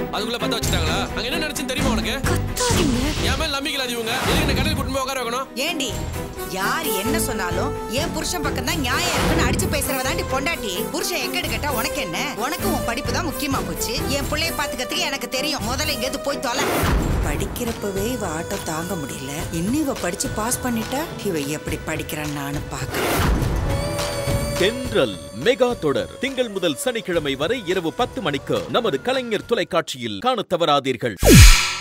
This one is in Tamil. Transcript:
அதுக்குள்ள பத்த வச்சுட்டாங்களா அங்க என்ன நினைச்சுன்னு தெரியுமா உனக்கு கத்தாதீங்க என் மேல நம்பிக்கை இல்லாத இவங்க எதுக்கு என்ன கடல் கூட்டு போய் உட்கார வைக்கணும் ஏண்டி யார் என்ன சொன்னாலும் என் புருஷன் பக்கம் தான் நியாயம் இருக்குன்னு அடிச்சு பேசுறவ தாண்டி பொண்டாட்டி புருஷன் எக்கடு கேட்டா உனக்கு என்ன உனக்கு உன் படிப்பு தான் முக்கியமா போச்சு என் பிள்ளைய பாத்துக்கிறதுக்கு எனக்கு தெரியும் முதல்ல இங்கேருந்து போய் தொலை படிக்கிறப்பவே இவ ஆட்டம் தாங்க முடியல இன்னும் இவ படிச்சு பாஸ் பண்ணிட்டா இவ எப்படி படிக்கிறான்னு நானும் பாக்குறேன் தென்றல் மெகா தொடர் திங்கள் முதல் சனிக்கிழமை வரை இரவு பத்து மணிக்கு நமது கலைஞர் தொலைக்காட்சியில் காணத் தவறாதீர்கள்